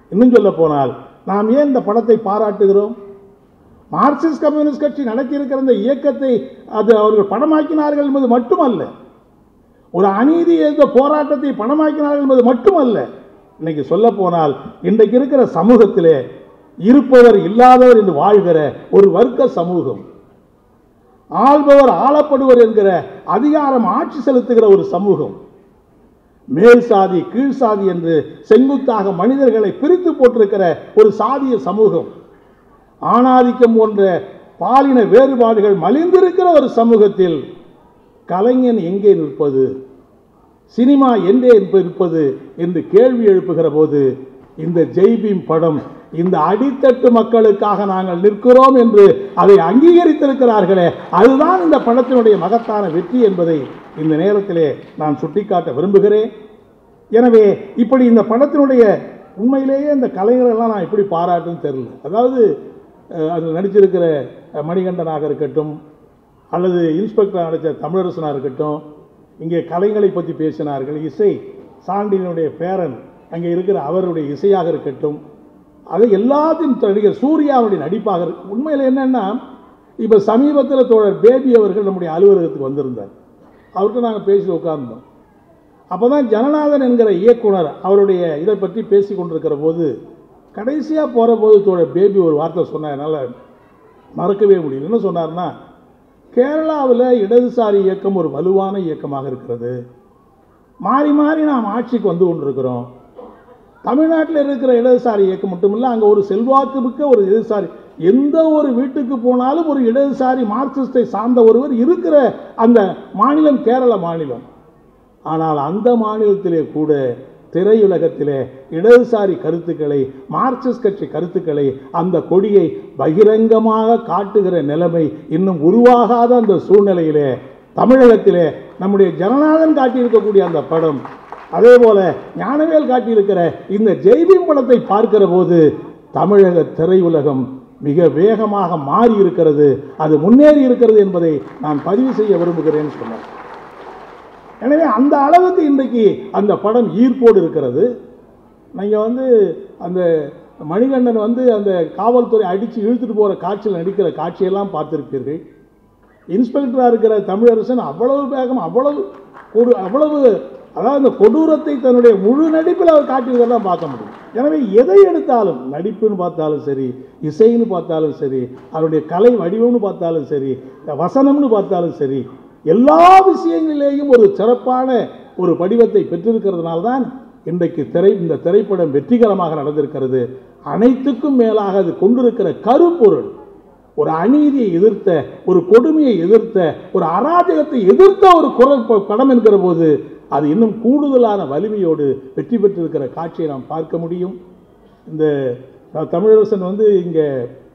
இன்னும் சொல்ல போனால் நாம் ஏன் இந்த படத்தை பாராட்டுகிறோம் மார்க்சிஸ்ட் கம்யூனிஸ்ட் கட்சி நடத்தியிருக்கிற இந்த இயக்கத்தை அது அவர்கள் படமாக்கினார்கள் என்பது மட்டுமல்ல ஒரு அநீதி என்ற போராட்டத்தை பணமாக்கினார்கள் என்பது மட்டுமல்ல இன்னைக்கு சொல்ல போனால் இன்றைக்கு இருக்கிற சமூகத்திலே இருப்பவர் இல்லாதவர் என்று வாழ்கிற ஒரு வர்க்க சமூகம் ஆள்பவர் ஆளப்படுவர் என்கிற அதிகாரம் ஆட்சி செலுத்துகிற ஒரு சமூகம் மேல் சாதி கீழ் சாதி என்று செங்குத்தாக மனிதர்களை பிரித்து போட்டிருக்கிற ஒரு சாதிய சமூகம் ஆணாதிக்கம் போன்ற பாலின வேறுபாடுகள் மலிந்திருக்கிற ஒரு சமூகத்தில் கலைஞன் எங்கே நிற்பது சினிமா எங்கே இருப்பது என்று கேள்வி எழுப்புகிற போது இந்த ஜெய்பீம் படம் இந்த அடித்தட்டு மக்களுக்காக நாங்கள் நிற்கிறோம் என்று அதை அங்கீகரித்திருக்கிறார்களே அதுதான் இந்த படத்தினுடைய மகத்தான வெற்றி என்பதை இந்த நேரத்திலே நான் சுட்டிக்காட்ட விரும்புகிறேன் எனவே இப்படி இந்த படத்தினுடைய உண்மையிலேயே இந்த கலைஞர்களெல்லாம் நான் எப்படி பாராட்டுன்னு தெரியல அதாவது அஹ், அதில் நடிச்சிருக்கிற அஹ், மணிகண்டனாக இருக்கட்டும் அல்லது இன்ஸ்பெக்டர் நடித்த தமிழரசனாக இருக்கட்டும் இங்கே கலைகளை பற்றி பேசினார்கள் இசை சாண்டினுடைய பேரன் அங்கே இருக்கிற அவருடைய இசையாக இருக்கட்டும் அது எல்லாத்தையும் நடிகர் சூர்யாவுடைய நடிப்பாக இருக்கு உண்மையில் என்னன்னா இப்போ சமீபத்தில் தோழர் பேபி அவர்கள் நம்முடைய அலுவலகத்துக்கு வந்திருந்தார் அவர்கிட்ட நாங்கள் பேசி உட்கார்ந்தோம் அப்போ தான் ஜனநாதன் என்கிற இயக்குனர் அவருடைய இதை பற்றி பேசி கொண்டிருக்கிற போது கடைசியாக போகிற போது தோழர் பேபி ஒரு வார்த்தை சொன்னார் என்னால் மறக்கவே முடியல என்ன சொன்னார்னா கேரளாவில் இடதுசாரி இயக்கம் ஒரு வலுவான இயக்கமாக இருக்கிறது மாறி மாறி நாம் ஆட்சிக்கு வந்து கொண்டிருக்கிறோம் தமிழ்நாட்டில் இருக்கிற இடதுசாரி இயக்கம் மட்டுமில்லை அங்கே ஒரு செல்வாக்கு மிக்க ஒரு இடதுசாரி எந்த ஒரு வீட்டுக்கு போனாலும் ஒரு இடதுசாரி மார்க்சிஸ்டை சார்ந்த ஒருவர் இருக்கிற அந்த மாநிலம் கேரள மாநிலம் ஆனால் அந்த மாநிலத்திலே கூட திரையுலகத்திலே இடதுசாரி கருத்துக்களை மார்க்சிஸ்ட் கட்சி கருத்துக்களை அந்த கொடியை பகிரங்கமாக காட்டுகிற நிலைமை இன்னும் உருவாகாத அந்த சூழ்நிலையிலே தமிழகத்திலே நம்முடைய ஜனநாதன் காட்டியிருக்கக்கூடிய அந்த படம் அதே போல ஞானவேல் காட்டியிருக்கிற இந்த ஜெய்பீம் படத்தை பார்க்கிற போது தமிழக திரையுலகம் மிக வேகமாக மாறி இருக்கிறது அது முன்னேறி இருக்கிறது என்பதை நான் பதிவு செய்ய விரும்புகிறேன்னு சொன்னார் எனவே அந்த அளவுக்கு இன்றைக்கு அந்த படம் ஈர்ப்போடு இருக்கிறது நீங்கள் வந்து அந்த மணிகண்டன் வந்து அந்த காவல்துறை அடித்து இழுத்துட்டு போகிற காட்சியில் நடிக்கிற காட்சியெல்லாம் பார்த்திருப்பீர்கள் இன்ஸ்பெக்டராக இருக்கிற தமிழரசன் அவ்வளவு வேகம் அவ்வளவு கொடு அவ்வளவு அதாவது அந்த கொடூரத்தை தன்னுடைய முழு நடிப்பில் அவர் காட்டியிருக்கிறதெல்லாம் பார்க்க முடியும் எனவே எதை எடுத்தாலும் நடிப்புன்னு பார்த்தாலும் சரி இசைன்னு பார்த்தாலும் சரி அவருடைய கலை வடிவம்னு பார்த்தாலும் சரி வசனம்னு பார்த்தாலும் சரி எல்லா விஷயங்களிலேயும் ஒரு சிறப்பான ஒரு படிவத்தை பெற்றிருக்கிறதுனால தான் இன்றைக்கு திரை இந்த திரைப்படம் வெற்றிகரமாக நடந்திருக்கிறது அனைத்துக்கும் மேலாக அது கொண்டிருக்கிற கருப்பொருள் ஒரு அநீதியை எதிர்த்த ஒரு கொடுமையை எதிர்த்த ஒரு அராஜகத்தை எதிர்த்த ஒரு குரல் ப- படம் என்கிற போது அது இன்னும் கூடுதலான வலிமையோடு வெற்றி பெற்றிருக்கிற காட்சியை நாம் பார்க்க முடியும் இந்த த- தமிழரசன் வந்து இங்கே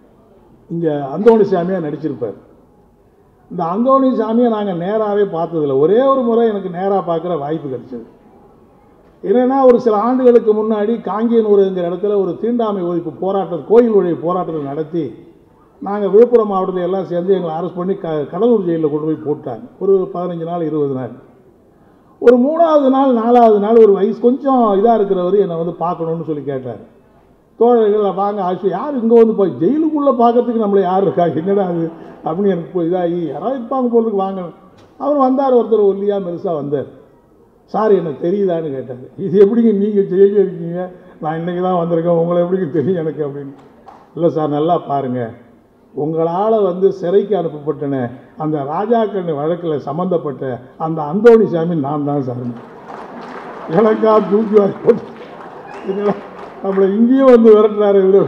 இங்கே அந்தோணி சாமியாக நடிச்சிருப்பார் இந்த அந்தோணி சாமியை நாங்கள் நேராகவே பார்த்ததில்ல ஒரே ஒரு முறை எனக்கு நேராக பார்க்குற வாய்ப்பு கிடைச்சது என்னன்னா ஒரு சில ஆண்டுகளுக்கு முன்னாடி காங்கியனூருங்கிற இடத்துல ஒரு தீண்டாமை ஒழிப்பு போராட்டம் கோயில் ஒழிப்பு போராட்டத்தை நடத்தி நாங்கள் விழுப்புரம் மாவட்டத்தில் எல்லாம் சேர்ந்து எங்களை அரெஸ்ட் பண்ணி க கடலூர் ஜெயிலில் கொண்டு போய் போட்டாங்க ஒரு பதினஞ்சு நாள் இருபது நாள் ஒரு மூணாவது நாள் நாலாவது நாள் ஒரு வயசு கொஞ்சம் இதாக இருக்கிறவர் என்னை வந்து பார்க்கணும்னு சொல்லி கேட்டார் தோழர்கள் வாங்க ஆச்சு யார் இங்கே வந்து போய் ஜெயிலுக்குள்ளே பார்க்கறதுக்கு நம்மளை யார் இருக்கா என்னடா அது அப்படின்னு எனக்கு போய் இதாகி யாராவது இருப்பாங்க போலுக்கு வாங்க அவர் வந்தார் ஒருத்தர் ஒல்லியா பெருசாக வந்தார் சார் எனக்கு தெரியுதான்னு கேட்டார் இது எப்படிங்க நீங்கள் ஜெயிலில் இருக்கீங்க நான் இன்றைக்கி தான் வந்திருக்கேன் உங்களை எப்படிங்க தெரியும் எனக்கு அப்படின்னு இல்லை சார் நல்லா பாருங்கள் உங்களால் வந்து சிறைக்கு அனுப்பப்பட்டன அந்த ராஜாக்கண்ணு வழக்கில் சம்மந்தப்பட்ட அந்த அந்தோணி சாமி நான் தான் சார் எனக்கா தூக்கி வாரி போட்டு என்னடா, நம்மளை இங்கேயும் வந்து விரட்டுறாரு இவரு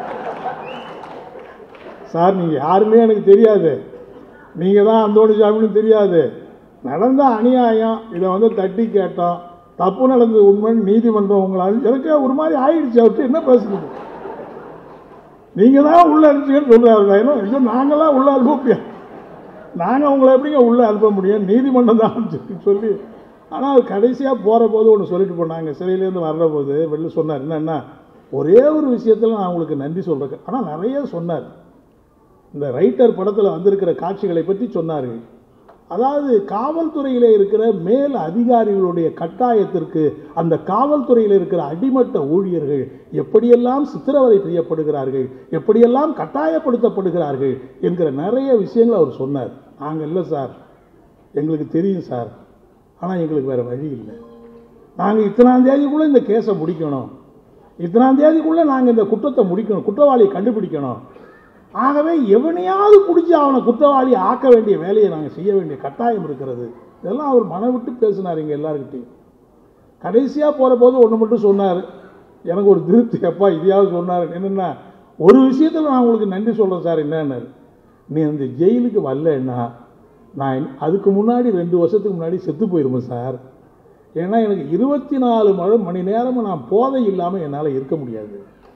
சார் நீங்கள் யாருமே எனக்கு தெரியாது நீங்கள் தான் அந்தோணி சாமின்னு தெரியாது நடந்த அநியாயம் இதை வந்து தட்டி கேட்டோம் தப்பு நடந்தது உண்மைன்னு நீதிமன்றம் உங்களை அழு- எனக்கு ஒரு மாதிரி ஆயிடுச்சு அவர்கிட்ட என்ன பேசுறது நீங்கள் தான் உள்ள அனுப்பிச்சிங்கன்னு சொல்கிறாரு ஏன்னா ஐயோ நாங்களாம் உள்ள அனுப்ப முடியாது நாங்கள் உங்களை எப்படிங்க உள்ளே அனுப்ப முடியும் நீதிமன்றம் தான் அனுப்பிச்சிருக்குன்னு சொல்லி ஆனால் அது கடைசியாக போகிற போது ஒன்று சொல்லிட்டு போனாங்க சிறையிலேருந்து வர்ற போது வெளில சொன்னார் என்னன்னா ஒரே ஒரு விஷயத்தில் நான் உங்களுக்கு நன்றி சொல்கிறேன் ஆனால் நிறைய சொன்னார் இந்த ரைட்டர் படத்தில் வந்திருக்கிற காட்சிகளை பற்றி சொன்னார் அதாவது காவல்துறையிலே இருக்கிற மேல் அதிகாரிகளுடைய கட்டாயத்திற்கு அந்த காவல்துறையில் இருக்கிற அடிமட்ட ஊழியர்கள் எப்படியெல்லாம் சித்திரவதை செய்யப்படுகிறார்கள் எப்படியெல்லாம் கட்டாயப்படுத்தப்படுகிறார்கள் என்கிற நிறைய விஷயங்களை அவர் சொன்னார் நாங்கள் இல்லை சார் எங்களுக்கு தெரியும் சார் ஆனால் எங்களுக்கு வேறு வழி இல்லை நாங்கள் இத்தனாம் தேதிக்குள்ளே இந்த கேஸை முடிக்கணும் இத்தனாம் தேதிக்குள்ளே நாங்கள் இந்த குற்றத்தை முடிக்கணும் குற்றவாளியை கண்டுபிடிக்கணும் ஆகவே எவனையாவது பிடிச்சி அவனை குற்றவாளி ஆக்க வேண்டிய வேலையை நாங்கள் செய்ய வேண்டிய கட்டாயம் இருக்கிறது இதெல்லாம் அவர் மனம் விட்டு பேசினார் இங்கே எல்லாருக்கிட்டையும் கடைசியாக போகிற போது ஒன்று மட்டும் சொன்னார் எனக்கு ஒரு திருப்தி அப்பா இதையாவது சொன்னார் என்னென்னா ஒரு விஷயத்தில் நான் உங்களுக்கு நன்றி சொல்கிறேன் சார் என்னன்னாரு நீ அந்த ஜெயிலுக்கு வரலன்னா நான் அதுக்கு முன்னாடி ரெண்டு வருஷத்துக்கு முன்னாடி செத்து போயிருப்பேன் சார் ஏன்னா எனக்கு இருபத்தி நாலு மணி மணி நேரமும் நான் போதை இல்லாமல் என்னால் இருக்க முடியாது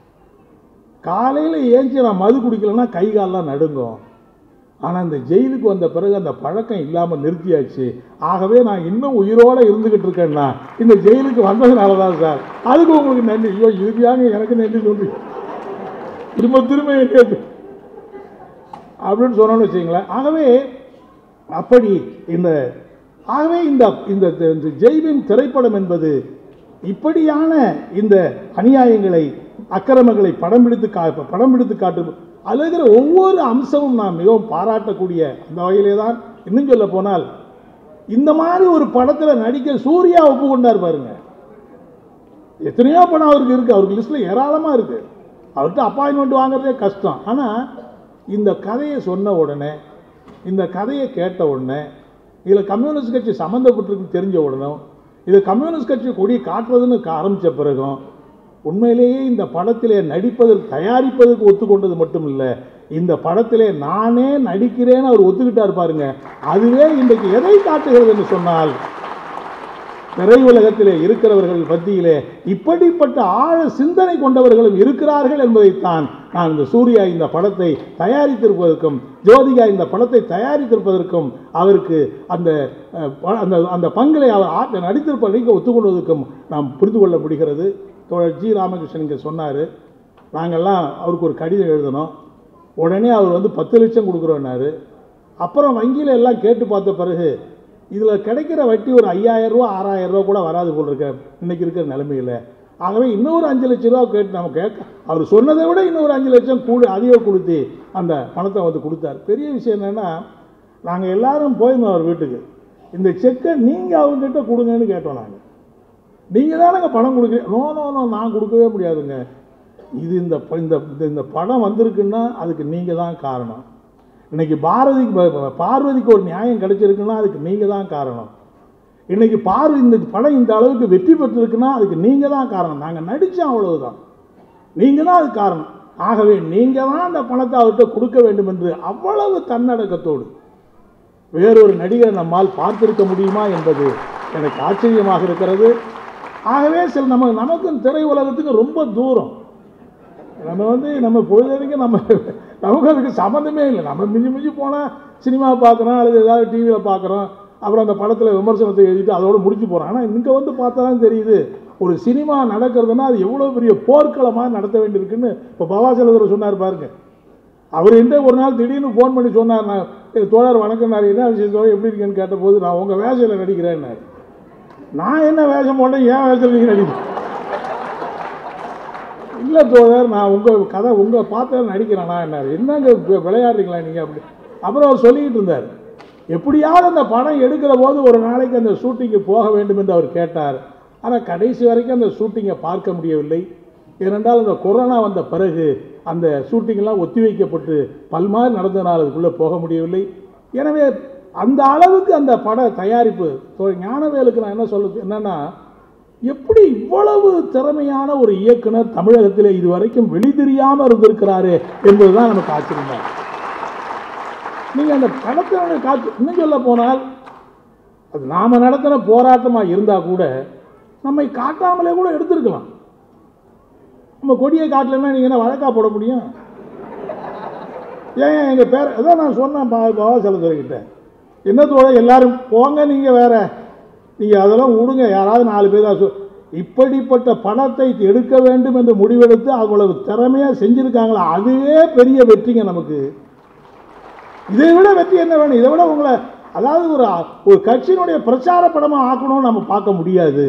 காலையில் ஏஞ்சி நான் மது குடிக்கலைன்னா கை காலெலாம் நடுங்கும் ஆனால் இந்த ஜெயிலுக்கு வந்த பிறகு அந்த பழக்கம் இல்லாமல் நிறுத்தியாச்சு ஆகவே நான் இன்னும் உயிரோடு இருந்துக்கிட்டு இருக்கேன்னா இந்த ஜெயிலுக்கு வந்ததுனால தான் சார் அதுக்கு உங்களுக்கு நன்றி ஐயோ இறுதியாக எனக்கு நன்றி சொல்லி திரும்ப திரும்ப கேட்டு அப்படின்னு சொன்னோன்னு வச்சுங்களேன் ஆகவே அப்படி இந்த ஆகவே இந்த இந்த இந்த ஜெய்வின் திரைப்படம் என்பது இப்படியான இந்த அநியாயங்களை அக்கிரமங்களை படம் பிடித்து கா படம் பிடித்து காட்டும் அதில் இருக்கிற ஒவ்வொரு அம்சமும் நான் மிகவும் பாராட்டக்கூடிய அந்த வகையிலே தான் இன்னும் சொல்ல போனால் இந்த மாதிரி ஒரு படத்தில் நடிக்க சூர்யா ஒப்புக்கொண்டார் பாருங்க எத்தனையோ படம் அவருக்கு இருக்குது அவருக்கு லிஸ்ட்டில் ஏராளமாக இருக்குது அவர்கிட்ட அப்பாயின்மெண்ட் வாங்குறதே கஷ்டம் ஆனால் இந்த கதையை சொன்ன உடனே இந்த கதையை கேட்ட உடனே இதில் கம்யூனிஸ்ட் கட்சி சம்மந்தப்பட்டிருக்கு தெரிஞ்ச உடனே இது கம்யூனிஸ்ட் கட்சி கொடி காட்டுறதுன்னு ஆரம்பித்த பிறகும் உண்மையிலேயே இந்த படத்திலே நடிப்பதற்கு தயாரிப்பதற்கு ஒத்துக்கொண்டது மட்டும் இல்லை இந்த படத்திலே நானே நடிக்கிறேன்னு அவர் ஒத்துக்கிட்டார் பாருங்க அதுவே இன்றைக்கு எதை காட்டுகிறது என்று சொன்னால் திரையுலகத்திலே இருக்கிறவர்கள் மத்தியிலே இப்படிப்பட்ட ஆழ சிந்தனை கொண்டவர்களும் இருக்கிறார்கள் என்பதைத்தான் நான் இந்த சூர்யா இந்த படத்தை தயாரித்திருப்பதற்கும் ஜோதிகா இந்த படத்தை தயாரித்திருப்பதற்கும் அவருக்கு அந்த அஹ், ப- அந்த அந்த பங்களை அவர் ஆற்ற நடித்திருப்பதற்கு ஒத்துக்கொள்வதற்கும் நாம் புரிந்து கொள்ள முடிகிறது தோழர் ஜி ராமகிருஷ்ணன் இங்கே சொன்னார் நாங்கள்லாம் அவருக்கு ஒரு கடிதம் எழுதினோம் உடனே அவர் வந்து பத்து லட்சம் கொடுக்குறோன்னாரு அப்புறம் வங்கியில் எல்லாம் கேட்டு பார்த்த பிறகு இதில் கிடைக்கிற வட்டி ஒரு ஐயாயிரம் ரூபா ஆறாயிரம் ரூபா கூட வராது போல் இருக்க இன்னைக்கு இருக்கிற நிலைமையில் ஆகவே இன்னொரு அஞ்சு லட்ச ரூபா கேட்டு நம்ம கேட்க அவர் சொன்னதை விட இன்னொரு அஞ்சு லட்சம் கூடு அதிகம் கொடுத்து அந்த பணத்தை வந்து கொடுத்தார் பெரிய விஷயம் என்னென்னா நாங்கள் எல்லாரும் போயிருந்தோம் அவர் வீட்டுக்கு இந்த செக்கை நீங்கள் அவங்ககிட்ட கொடுங்கன்னு கேட்டோம் நாங்கள் நீங்கள் தானங்க பணம் கொடுக்குறீங்க நோ நோ நோ நான் கொடுக்கவே முடியாதுங்க இது இந்த ப- இந்த இந்த- இந்த படம் வந்திருக்குன்னா அதுக்கு நீங்கள் தான் காரணம் இன்னைக்கு பாரதிக்கு ப- ப- பார்வதிக்கு ஒரு நியாயம் கிடைச்சிருக்குன்னா அதுக்கு நீங்கள் தான் காரணம் இன்னைக்கு பார்வதி இந்த படம் இந்த அளவுக்கு வெற்றி பெற்றிருக்குன்னா அதுக்கு நீங்கள் தான் காரணம் நாங்கள் நடித்தோம் அவ்வளவுதான் நீங்கள் தான் அது காரணம் ஆகவே நீங்கள் தான் அந்த பணத்தை அவர்கிட்ட கொடுக்க வேண்டும் என்று அவ்வளவு தன்னடக்கத்தோடு வேறொரு நடிகரை நம்மால் பார்த்திருக்க முடியுமா என்பது எனக்கு ஆச்சரியமாக இருக்கிறது ஆகவே சில நம்ம நமக்கும் திரை உலகத்துக்கு ரொம்ப தூரம் நம்ம வந்து நம்ம பொழுதுக்கு நம்ம நமக்கு அதுக்கு சம்மந்தமே இல்லை நம்ம மிஞ்சி மிஞ்சி போனால் சினிமா பார்க்குறோம் அல்லது ஏதாவது டிவியில் பார்க்குறோம் அப்புறம் அந்த படத்தில் விமர்சனத்தை எழுதிட்டு அதோட முடிச்சு போகிறோம் ஆனால் இங்கே வந்து பார்த்தா தான் தெரியுது ஒரு சினிமா நடக்கிறதுனா அது எவ்வளோ பெரிய போர்க்களமாக நடத்த வேண்டியிருக்குன்னு இப்போ பவாசலதர் சொன்னார் பாருங்க அவர் என்ன ஒரு நாள் திடீர்னு ஃபோன் பண்ணி சொன்னார் நான் "ஏய், தோழர் வணக்கம் நான் என்ன விஷயம் தோழர் எப்படி இருக்கேன்னு கேட்டபோது நான் உங்கள் வேஷத்தில் நடிக்கிறேன்னாரு நான் என்ன வேஷம் போட்டேன் ஏன் வேஷத்தில் நீங்கள் நடிக்கிறேன் இல்லை தோழர் நான் உங்கள் கதை உங்கள் பார்த்து நடிக்கிறேனா என்னார் என்னங்க வி- விளையாடுறீங்களா நீங்கள் அப்படி அப்புறம் அவர் சொல்லிக்கிட்டு இருந்தார் எப்படியாவது அந்த படம் எடுக்கிற போது ஒரு நாளைக்கு அந்த ஷூட்டிங்கு போக வேண்டும் என்று அவர் கேட்டார் ஆனால் கடைசி வரைக்கும் அந்த ஷூட்டிங்கை பார்க்க முடியவில்லை ஏனென்றால் அந்த கொரோனா வந்த பிறகு அந்த ஷூட்டிங்கெல்லாம் ஒத்திவைக்கப்பட்டு பல்மாறு நடந்தனால் அதுக்குள்ளே போக முடியவில்லை எனவே அந்த அளவுக்கு அந்த பட தயாரிப்பு தோழர் ஞானவேலுக்கு நான் என்ன சொல்ல என்னன்னா எப்படி இவ்வளவு திறமையான ஒரு இயக்குனர் தமிழகத்திலே இதுவரைக்கும் வெளிதெரியாம இருந்திருக்கிறாரு என்பதுதான் நமக்கு ஆச்சரியமா இருக்கு. நீங்க அந்த படத்தினுடைய காட்சி இன்னும் சொல்ல போனால் அது நாம நடத்தின போராட்டமா இருந்தா கூட நம்மை காட்டாமலே கூட எடுத்திருக்கலாம் நம்ம கொடியை காட்டலைன்னா நீங்க என்ன வழக்கா போட முடியும் ஏன் எங்க பேர் அதான் நான் சொன்னேன் பா பாபா செலத்துறைக்கிட்ட என்னத்தோட எல்லாரும் போங்க நீங்க வேற நீங்க அதெல்லாம் விடுங்க யாராவது நாலு பேர் தான் சொ- இப்படிப்பட்ட பணத்தை எடுக்க வேண்டும் என்று முடிவெடுத்து அவ்வளவு திறமையா செஞ்சிருக்காங்களா அதுவே பெரிய வெற்றிங்க நமக்கு இதை விட வெற்றி என்ன வேணும் இதை விட உங்களை அதாவது ஒரு ஒரு கட்சியினுடைய பிரச்சார படமாக ஆக்கணும்னு நம்ம பார்க்க முடியாது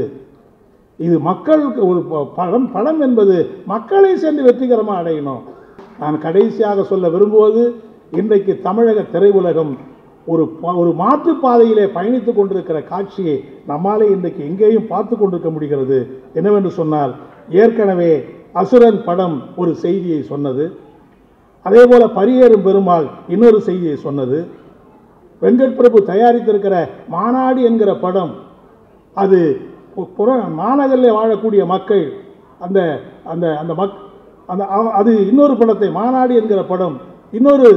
இது மக்களுக்கு ஒரு ப- படம் படம் என்பது மக்களை சேர்ந்து வெற்றிகரமாக அடையணும் நான் கடைசியாக சொல்ல விரும்புவது இன்றைக்கு தமிழக திரையுலகம் ஒரு ப- ஒரு மாற்றுப் பாதையிலே பயணித்துக் கொண்டிருக்கிற காட்சியை நம்மாலே இன்றைக்கு எங்கேயும் பார்த்து கொண்டிருக்க முடிகிறது என்னவென்று சொன்னால் ஏற்கனவே அசுரன் படம் ஒரு செய்தியை சொன்னது அதே போல பரியேறும் பெருமாள் இன்னொரு செய்தியை சொன்னது வெங்கட் பிரபு தயாரித்திருக்கிற மாநாடு என்கிற படம் அது பு- புற மாநகரில் வாழக்கூடிய மக்கள் அந்த அந்த அந்த மக் அந்த அவ- அது இன்னொரு படத்தை மாநாடு என்கிற படம் இன்னொரு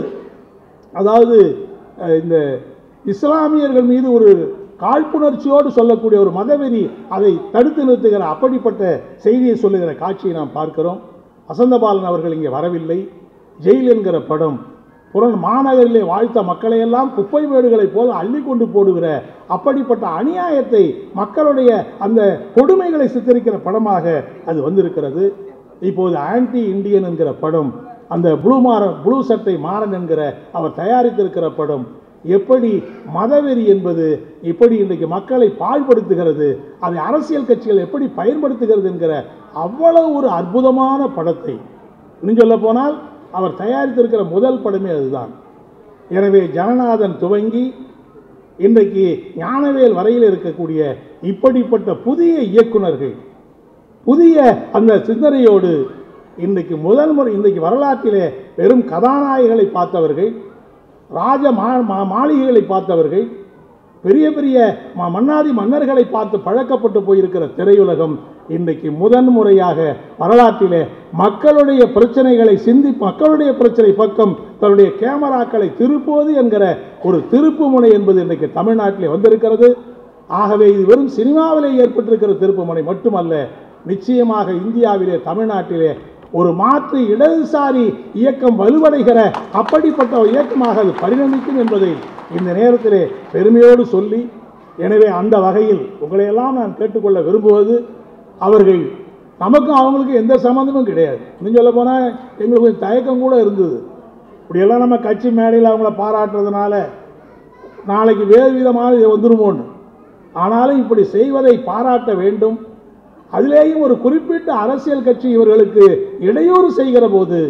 அதாவது அஹ், இந்த இஸ்லாமியர்கள் மீது ஒரு காழ்ப்புணர்ச்சியோடு சொல்லக்கூடிய ஒரு மதவெறி அதை தடுத்து நிறுத்துகிற அப்படிப்பட்ட செய்தியை சொல்லுகிற காட்சியை நாம் பார்க்கிறோம் வசந்தபாலன் அவர்கள் இங்கே வரவில்லை ஜெயில் என்கிற படம் புறன் மாநகரிலே வாழ்த்த மக்களையெல்லாம் குப்பை மேடுகளைப் போல அள்ளி கொண்டு போடுகிற அப்படிப்பட்ட அநியாயத்தை மக்களுடைய அந்த கொடுமைகளை சித்தரிக்கிற படமாக அது வந்திருக்கிறது இப்போது ஆன்டி இந்தியன் என்கிற படம் அந்த ப்ளூ மாறன் ப்ளூ சட்டை மாறன் என்கிற அவர் தயாரித்திருக்கிற படம் எப்படி மதவெறி என்பது எப்படி இன்றைக்கு மக்களை பாழ்படுத்துகிறது அதை அரசியல் கட்சிகள் எப்படி பயன்படுத்துகிறது என்கிற அவ்வளவு ஒரு அற்புதமான படத்தை இன்னும் சொல்ல போனால் அவர் தயாரித்திருக்கிற முதல் படமே அதுதான் எனவே ஜனநாதன் துவங்கி இன்றைக்கு ஞானவேல் வரையில் இருக்கக்கூடிய இப்படிப்பட்ட புதிய இயக்குனர்கள் புதிய அந்த சிந்தனையோடு இன்றைக்கு முதல் முறை இன்றைக்கு வரலாற்றிலே வெறும் கதாநாயகங்களை பார்த்தவர்கள் ராஜ மா மா- மாளிகைகளை பார்த்தவர்கள் பெரிய பெரிய ம- மன்னாதி மன்னர்களை பார்த்து பழக்கப்பட்டு போயிருக்கிற திரையுலகம் இன்றைக்கு முதன் முறையாக வரலாற்றிலே மக்களுடைய பிரச்சனைகளை சிந்தி மக்களுடைய பிரச்சனை பக்கம் தன்னுடைய கேமராக்களை திருப்புவது என்கிற ஒரு திருப்பு முனை என்பது இன்றைக்கு தமிழ்நாட்டிலே வந்திருக்கிறது ஆகவே இது வெறும் சினிமாவிலே ஏற்பட்டிருக்கிற திருப்புமுனை மட்டுமல்ல நிச்சயமாக இந்தியாவிலே தமிழ்நாட்டிலே ஒரு மாற்று இடதுசாரி இயக்கம் வலுவடைகிற அப்படிப்பட்ட ஒரு இயக்கமாக அது பரிணமிக்கும் என்பதை இந்த நேரத்திலே பெருமையோடு சொல்லி எனவே அந்த வகையில் உங்களையெல்லாம் நான் கேட்டுக்கொள்ள விரும்புவது அவர்கள் நமக்கும் அவங்களுக்கும் எந்த சம்மந்தமும் கிடையாது இன்னும் சொல்ல போனால் எங்களுக்கு கொஞ்சம் தயக்கம் கூட இருந்தது இப்படியெல்லாம் நம்ம கட்சி மேடையில் அவங்கள பாராட்டுறதுனால நாளைக்கு வேறு விதமாக இது வந்துருமோன்னு ஆனாலும் இப்படி செய்வதை பாராட்ட வேண்டும் அதிலேயும் ஒரு குறிப்பிட்ட அரசியல் கட்சி இவர்களுக்கு இடையூறு செய்கிற போது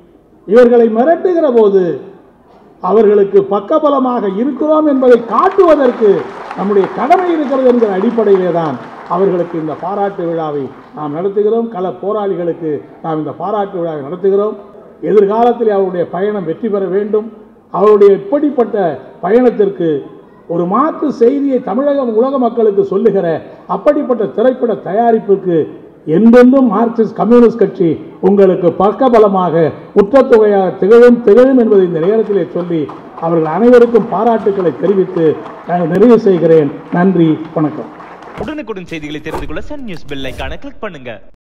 இவர்களை மிரட்டுகிற போது அவர்களுக்கு பக்கபலமாக இருக்கிறோம் என்பதை காட்டுவதற்கு நம்முடைய கடமை இருக்கிறது என்கிற அடிப்படையிலே தான் அவர்களுக்கு இந்த பாராட்டு விழாவை நாம் நடத்துகிறோம் கள போராளிகளுக்கு நாம் இந்த பாராட்டு விழாவை நடத்துகிறோம் எதிர்காலத்தில் அவருடைய பயணம் வெற்றி பெற வேண்டும் அவருடைய இப்படிப்பட்ட பயணத்திற்கு ஒரு மாற்று செய்தியை தமிழகம் உலக மக்களுக்கு சொல்லுகிற அப்படிப்பட்ட திரைப்பட தயாரிப்புக்கு என்றென்றும் மார்க்சிஸ்ட் கம்யூனிஸ்ட் கட்சி உங்களுக்கு பக்கபலமாக குற்றத்தொகையாக திகழும் திகழும் என்பதை இந்த நேரத்திலே சொல்லி அவர்கள் அனைவருக்கும் பாராட்டுக்களை தெரிவித்து நான் நிறைவு செய்கிறேன் நன்றி வணக்கம் உடனுக்குடன் செய்திகளை தெரிந்து கொள்ள சன் நியூஸ் பெல் ஐகானை கிளிக் பண்ணுங்க